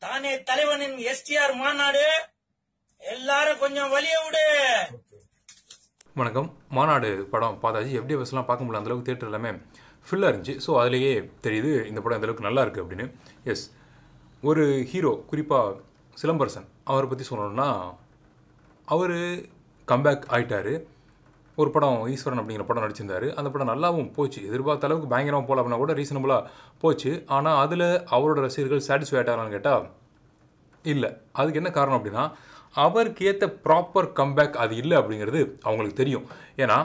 தானே தலைவனின் எஸ்டிஆர் மாநாடு எல்லாரும் கொஞ்சம் வலிய விடு வணக்கம் மாநாடு படம் பார்த்தாச்சு எஃப்டிஎஃப்எஸ்லாம் பார்க்க முடியல அந்தளவுக்கு தேட்டர் எல்லாமே ஃபுல்லாக இருந்துச்சு ஸோ அதிலேயே தெரியுது இந்த படம் எந்தளவுக்கு நல்லா இருக்குது அப்படின்னு எஸ் ஒரு ஹீரோ குறிப்பாக சிலம்பரசன் அவரை பற்றி சொல்லணும்னா அவர் கம்பேக் ஆயிட்டாரு ஒரு படம் ஈஸ்வரன் அப்படிங்கிற படம் நடிச்சிருந்தாரு அந்த படம் நல்லாவும் போச்சு எதிர்பார்த்த அளவுக்கு பயங்கரமாக போகல அப்படின்னா கூட ரீசனபுளாக போச்சு ஆனால் அதில் அவரோட ரசிகர்கள் சாட்டிஸ்ஃபை ஆகிட்டாங்கன்னு கேட்டால் இல்லை அதுக்கு என்ன காரணம் அப்படின்னா அவருக்கு ஏற்ற ப்ராப்பர் கம்பேக் அது இல்லை அப்படிங்கிறது அவங்களுக்கு தெரியும் ஏன்னா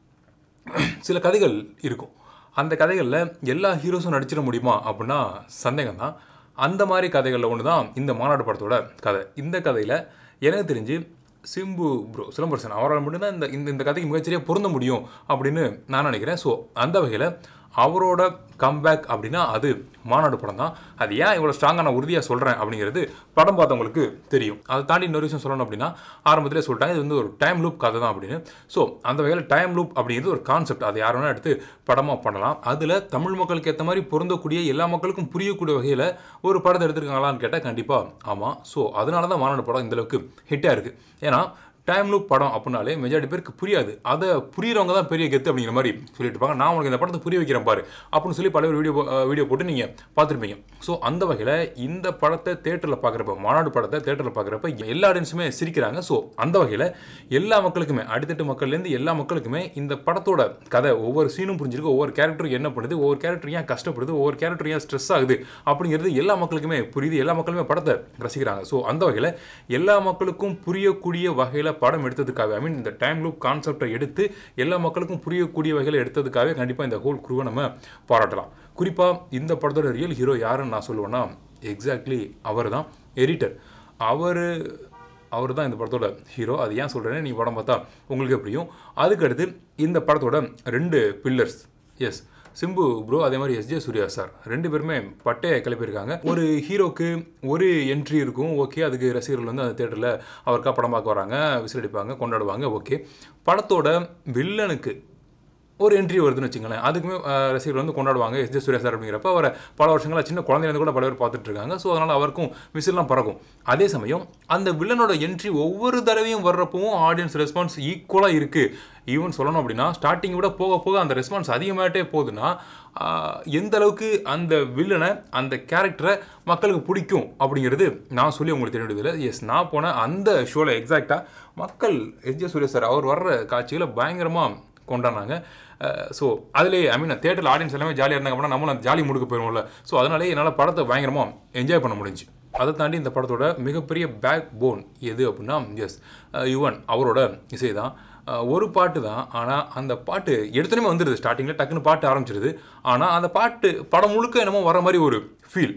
சில கதைகள் இருக்கும் அந்த கதைகளில் எல்லா ஹீரோஸும் நடிச்சிட முடியுமா அப்படின்னா சந்தேகம் தான் அந்த மாதிரி கதைகளில் ஒன்று தான் இந்த மாநாடு படத்தோட கதை இந்த கதையில் எனக்கு தெரிஞ்சு சிம்பு ப்ரோ சிலம்பரசன் அவரால் மட்டும்தான் இந்த இந்த இந்த கதைக்கு மிகச்சரியாக பொருந்த முடியும் அப்படின்னு நான் நினைக்கிறேன் ஸோ அந்த வகையில் அவரோட கம்பேக் அப்படின்னா அது மாநாடு படம் தான் அது ஏன் இவ்வளோ ஸ்ட்ராங்காக நான் உறுதியாக சொல்கிறேன் அப்படிங்கிறது படம் பார்த்தவங்களுக்கு தெரியும் அதை தாண்டி இன்னொரு விஷயம் சொல்லணும் அப்படின்னா ஆரம்பத்திலே சொல்லிட்டாங்க இது வந்து ஒரு டைம் லூப் கதை தான் அப்படின்னு ஸோ அந்த வகையில் டைம் லூப் அப்படிங்கிறது ஒரு கான்செப்ட் அதை யார் வேணால் எடுத்து படமாக பண்ணலாம் அதில் தமிழ் மக்களுக்கு ஏற்ற மாதிரி பொருந்தக்கூடிய எல்லா மக்களுக்கும் புரியக்கூடிய வகையில் ஒரு படத்தை எடுத்திருக்காங்களான்னு கேட்டால் கண்டிப்பாக ஆமாம் ஸோ அதனால தான் மாநாடு படம் இந்தளவுக்கு ஹிட்டாக இருக்குது ஏன்னா டைம் லூப் படம் அப்படின்னாலே மெஜாரிட்டி பேருக்கு புரியாது அதை புரியுறவங்க தான் பெரிய கெத்து அப்படிங்கிற மாதிரி சொல்லிட்டு இருப்பாங்க நான் உங்களுக்கு இந்த படத்தை புரிய வைக்கிறேன் பாரு அப்படின்னு சொல்லி பல பேர் வீடியோ வீடியோ போட்டு நீங்கள் பார்த்துருப்பீங்க ஸோ அந்த வகையில் இந்த படத்தை தேட்டரில் பார்க்குறப்ப மாநாடு படத்தை தேட்டரில் பார்க்குறப்ப எல்லா ஆடியன்ஸுமே சிரிக்கிறாங்க ஸோ அந்த வகையில் எல்லா மக்களுக்குமே அடித்தட்டு மக்கள்லேருந்து எல்லா மக்களுக்குமே இந்த படத்தோட கதை ஒவ்வொரு சீனும் புரிஞ்சிருக்கு ஒவ்வொரு கேரக்டரும் என்ன பண்ணுது ஒவ்வொரு கேரக்டர் ஏன் கஷ்டப்படுது ஒவ்வொரு கேரக்டர் ஏன் ஸ்ட்ரெஸ் ஆகுது அப்படிங்கிறது எல்லா மக்களுக்குமே புரியுது எல்லா மக்களுமே படத்தை ரசிக்கிறாங்க ஸோ அந்த வகையில் எல்லா மக்களுக்கும் புரியக்கூடிய வகையில் படம் எடுத்ததுக்காக ஐ மீன் இந்த டைம் லூப் கான்செப்டை எடுத்து எல்லா மக்களுக்கும் புரியக்கூடிய வகையில் எடுத்ததுக்காகவே கண்டிப்பாக இந்த ஹோல் குருவை நம்ம பாராட்டலாம் குறிப்பாக இந்த படத்தோட ரியல் ஹீரோ யாருன்னு நான் சொல்லுவேன்னா எக்ஸாக்ட்லி அவர் தான் எடிட்டர் அவர் அவர் தான் இந்த படத்தோட ஹீரோ அது ஏன் சொல்கிறேன்னு நீ படம் பார்த்தா உங்களுக்கே புரியும் அதுக்கடுத்து இந்த படத்தோட ரெண்டு பில்லர்ஸ் எஸ் சிம்பு ப்ரோ அதே மாதிரி எஸ்ஜே சூர்யா சார் ரெண்டு பேருமே பட்டையை கிளப்பியிருக்காங்க ஒரு ஹீரோக்கு ஒரு என்ட்ரி இருக்கும் ஓகே அதுக்கு ரசிகர்கள் வந்து அந்த தேட்டரில் அவருக்கா படம் பார்க்க வராங்க விசில் அடிப்பாங்க கொண்டாடுவாங்க ஓகே படத்தோட வில்லனுக்கு ஒரு என்ட்ரி வருதுன்னு வச்சுங்களேன் அதுக்குமே அஹ், ரசிகர்கள் வந்து கொண்டாடுவாங்க எஸ் ஜே சூர்யா சார் அப்படிங்கிறப்ப அவரை பல வருஷங்களா சின்ன குழந்தையிலேருந்து கூட பல பேர் பார்த்துட்டு இருக்காங்க ஸோ அதனால் அவருக்கும் விசில்லாம் பறக்கும் அதே சமயம் அந்த வில்லனோட என்ட்ரி ஒவ்வொரு தடவையும் வர்றப்பவும் ஆடியன்ஸ் ரெஸ்பான்ஸ் ஈக்குவலாக இருக்குது ஈவன் சொல்லணும் அப்படின்னா ஸ்டார்டிங் விட போக போக அந்த ரெஸ்பான்ஸ் அதிகமாகிட்டே போகுதுன்னா ஆஹ், எந்த அளவுக்கு அந்த வில்லனை அந்த கேரக்டரை மக்களுக்கு பிடிக்கும் அப்படிங்கிறது நான் சொல்லி உங்களுக்கு தெரிய வேண்டியதில்லை எஸ் நான் போன அந்த ஷோவில் எக்ஸாக்டாக மக்கள் எஸ் ஜே சூர்யா சார் அவர் வர்ற காட்சிகளை பயங்கரமாக கொண்டாடினாங்க ஸோ அதுலேயே ஐ மீன் தேட்டரில் ஆடியன்ஸ் எல்லாமே ஜாலியாக இருந்தாங்க அப்படின்னா நம்மளும் அந்த ஜாலி முடுக்க போயிடும்ல ஸோ அதனாலே என்னால் படத்தை பயங்கரமாக என்ஜாய் பண்ண முடிஞ்சு அதை தாண்டி இந்த படத்தோட மிகப்பெரிய பேக் போன் எது அப்படின்னா எஸ் யுவன் அவரோட இசை தான் அஹ், ஒரு பாட்டு தான் ஆனால் அந்த பாட்டு எடுத்தனமே வந்துடுது ஸ்டார்டிங்கில் டக்குன்னு பாட்டு ஆரம்பிச்சிருது ஆனால் அந்த பாட்டு படம் முழுக்க என்னமோ வர மாதிரி ஒரு ஃபீல்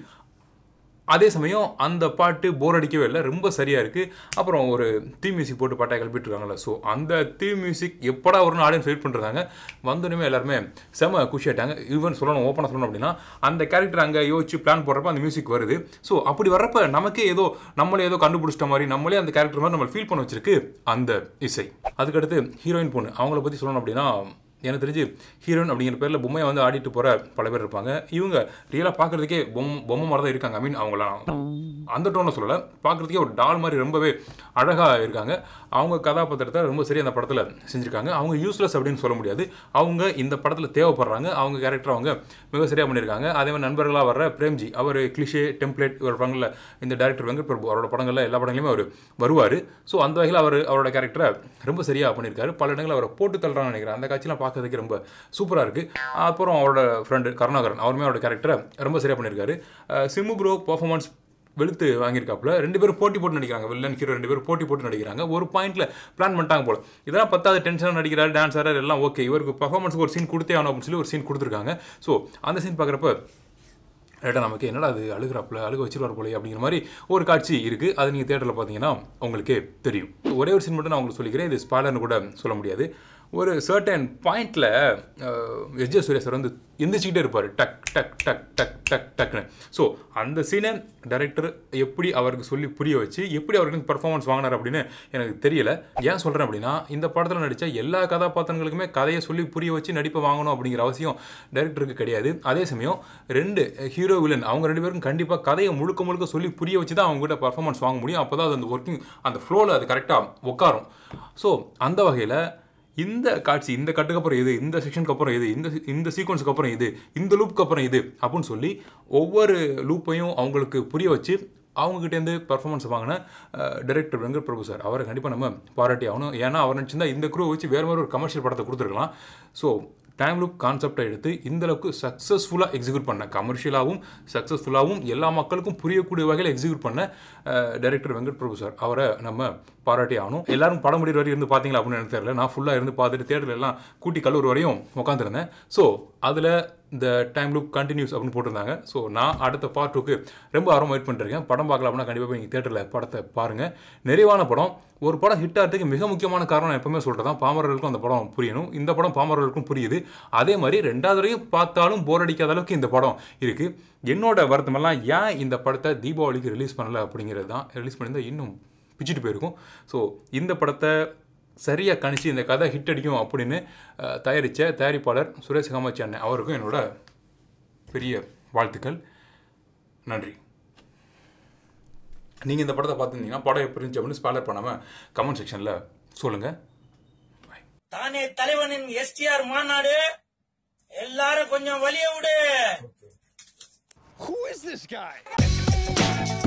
அதே சமயம் அந்த பாட்டு போர் அடிக்கவே இல்லை ரொம்ப சரியாக இருக்குது அப்புறம் ஒரு தீ மியூசிக் போட்டு பாட்டை கிளப்பிட்டு இருக்காங்கல்ல ஸோ அந்த தீ மியூசிக் எப்படா வரும்னு ஆடியன்ஸ் வெயிட் பண்ணுறாங்க வந்தோடனே எல்லாருமே செம குஷி ஆயிட்டாங்க ஈவன் சொல்லணும் ஓப்பனாக சொல்லணும் அப்படின்னா அந்த கேரக்டர் அங்கே யோசிச்சு பிளான் போடுறப்ப அந்த மியூசிக் வருது ஸோ அப்படி வர்றப்ப நமக்கே ஏதோ நம்மளே ஏதோ கண்டுபிடிச்சிட்ட மாதிரி நம்மளே அந்த கேரக்டர் மாதிரி நம்ம ஃபீல் பண்ண வச்சிருக்கு அந்த இசை அதுக்கடுத்து ஹீரோயின் பொண்ணு அவங்கள பற்றி சொல்லணும் அப்படின்னா எனக்கு தெரிஞ்சு ஹீரோயின் அப்படிங்கிற பேரில் பொம்மையை வந்து ஆடிட்டு போகிற பல பேர் இருப்பாங்க இவங்க ரியலாக பார்க்குறதுக்கே பொம்மை பொம்மை மாதிரி தான் இருக்காங்க ஐ மீன் அவங்களாம் அந்த டோனில் சொல்லலை பார்க்குறதுக்கே ஒரு டால் மாதிரி ரொம்பவே அழகாக இருக்காங்க அவங்க கதாபாத்திரத்தை ரொம்ப சரியாக அந்த படத்தில் செஞ்சுருக்காங்க அவங்க யூஸ்லெஸ் அப்படின்னு சொல்ல முடியாது அவங்க இந்த படத்தில் தேவைப்படுறாங்க அவங்க கேரக்டர் அவங்க மிக சரியாக பண்ணியிருக்காங்க அதே மாதிரி நண்பர்களாக வர்ற பிரேம்ஜி அவர் கிளிஷே டெம்ப்ளேட் இவர் படங்களில் இந்த டேரக்டர் வெங்கட் பிரபு அவரோட படங்களில் எல்லா படங்களையுமே அவர் வருவார் ஸோ அந்த வகையில் அவர் அவரோட கேரக்டரை ரொம்ப சரியாக பண்ணியிருக்காரு பல இடங்களில் அவரை போட்டு தள்ளுறான்னு நினைக்கிறேன் அந்த காட்சிலாம் பார்க்கறதுக்கு ரொம்ப சூப்பராக இருக்குது அப்புறம் அவரோட ஃப்ரெண்டு கருணாகரன் அவருமே அவரோட கேரக்டரை ரொம்ப சரியாக பண்ணியிருக்காரு அஹ் சிம்மு ப்ரோ பர்ஃபார்மன்ஸ் வெளுத்து வாங்கியிருக்காப்புல ரெண்டு பேரும் போட்டி போட்டு நடிக்கிறாங்க வில்லன் ஹீரோ ரெண்டு பேரும் போட்டி போட்டு நடிக்கிறாங்க ஒரு பாயிண்ட்ல பிளான் பண்ணிட்டாங்க போல இதெல்லாம் பத்தாவது டென்ஷனாக நடிக்கிறாரு டான்ஸ் ஆடுறாரு எல்லாம் ஓகே இவருக்கு பர்ஃபார்மன்ஸுக்கு ஒரு சீன் கொடுத்தே ஆகணும் அப்படின்னு சொல்லி ஒரு சீன் கொடுத்துருக்காங்க ஸோ அந்த சீன் பார்க்குறப்ப ரைட்டா நமக்கு என்னடா அது அழுகிறாப்புல அழுக வச்சிருவார் போலே அப்படிங்கிற மாதிரி ஒரு காட்சி இருக்குது அது நீங்கள் தேட்டரில் பார்த்தீங்கன்னா உங்களுக்கே தெரியும் ஒரே ஒரு சீன் மட்டும் நான் உங்களுக்கு சொல்லிக்கிறேன் இது ஸ்பாலர்னு கூட சொல்ல முடியாது ஒரு சர்டன் பாயிண்டில் எஸ் ஜே சூர்யா சார் வந்து எந்திரிச்சிக்கிட்டே இருப்பார் டக் டக் டக் டக் டக் டக்னு ஸோ அந்த சீனை டைரக்டர் எப்படி அவருக்கு சொல்லி புரிய வச்சு எப்படி அவருக்கு பர்ஃபார்மன்ஸ் வாங்கினார் அப்படின்னு எனக்கு தெரியல ஏன் சொல்கிறேன் அப்படின்னா இந்த படத்தில் நடித்த எல்லா கதாபாத்திரங்களுக்குமே கதையை சொல்லி புரிய வச்சு நடிப்பை வாங்கணும் அப்படிங்கிற அவசியம் டைரக்டருக்கு கிடையாது அதே சமயம் ரெண்டு ஹீரோ வில்லன் அவங்க ரெண்டு பேரும் கண்டிப்பாக கதையை முழுக்க முழுக்க சொல்லி புரிய வச்சு தான் அவங்ககிட்ட பர்ஃபார்மன்ஸ் வாங்க முடியும் அப்போ தான் அது அந்த ஒர்க்கிங் அந்த ஃப்ளோவில் அது கரெக்டாக உட்காரும் ஸோ அந்த வகையில் இந்த காட்சி இந்த கட்டுக்கு அப்புறம் இது இந்த செக்ஷனுக்கு அப்புறம் இது இந்த இந்த சீக்வன்ஸுக்கு அப்புறம் இது இந்த லூப்புக்கு அப்புறம் இது அப்படின்னு சொல்லி ஒவ்வொரு லூப்பையும் அவங்களுக்கு புரிய வச்சு அவங்ககிட்டேருந்து பர்ஃபார்மன்ஸ் வாங்கின டைரக்டர் வெங்கட் பிரபு சார் அவரை கண்டிப்பாக நம்ம பாராட்டி ஆகணும் ஏன்னா அவர் நினச்சிருந்தா இந்த குரூ வச்சு வேறு மாதிரி ஒரு கமர்ஷியல் படத்தை கொடுத்துருக்கலாம் ஸோ டைம் லுக் கான்செப்டை எடுத்து இந்த அளவுக்கு சக்ஸஸ்ஃபுல்லாக எக்ஸிக்யூட் பண்ண கமர்ஷியலாகவும் சக்ஸஸ்ஃபுல்லாகவும் எல்லா மக்களுக்கும் புரியக்கூடிய வகையில் எக்ஸிக்யூட் பண்ண டைரக்டர் வெங்கட் பிரபு சார் அவரை நம்ம பாராட்டி ஆகணும் எல்லாரும் படம் முடிகிற வரையும் இருந்து பார்த்தீங்களா அப்படின்னு எனக்கு தெரியல நான் ஃபுல்லாக இருந்து பார்த்துட்டு தேட்டரில் எல்லாம் கூட்டி கல்லூர் வரையும் உட்காந்துருந்தேன் ஸோ அதில் இந்த டைம் லுக் கண்டினியூஸ் அப்படின்னு போட்டிருந்தாங்க ஸோ நான் அடுத்த பார்ட் டூக்கு ரொம்ப ஆர்வம் வெயிட் பண்ணிருக்கேன் படம் பார்க்கலாம் அப்படின்னா கண்டிப்பாக போய் நீங்கள் தேட்டரில் படத்தை பாருங்கள் நிறைவான படம் ஒரு படம் ஹிட் ஆகிறதுக்கு மிக முக்கியமான காரணம் நான் எப்பவுமே சொல்கிறது தான் பாமரர்களுக்கும் அந்த படம் புரியணும் இந்த படம் பாமரர்களுக்கும் புரியுது அதே மாதிரி ரெண்டாவது வரையும் பார்த்தாலும் போர் அடிக்காத அளவுக்கு இந்த படம் இருக்குது என்னோட வருத்தமெல்லாம் ஏன் இந்த படத்தை தீபாவளிக்கு ரிலீஸ் பண்ணல அப்படிங்கிறது தான் ரிலீஸ் பண்ணியிருந்தால் இன்னும் பிச்சுட்டு போயிருக்கும் ஸோ இந்த படத்தை சரியாக கணிச்சு இந்த கதை ஹிட் அடிக்கும் அப்படின்னு அஹ், தயாரித்த தயாரிப்பாளர் சுரேஷ் காமாட்சி அண்ணன் அவருக்கும் என்னோட பெரிய வாழ்த்துக்கள் நன்றி நீங்கள் இந்த படத்தை பார்த்துருந்தீங்கன்னா படம் எப்படி இருந்துச்சு அப்படின்னு ஸ்பாலர் பண்ணாமல் கமெண்ட் செக்ஷனில் சொல்லுங்கள் தானே தலைவனின் எஸ்டிஆர் மாநாடு எல்லாரும் கொஞ்சம் வலிய விடு Who is this guy?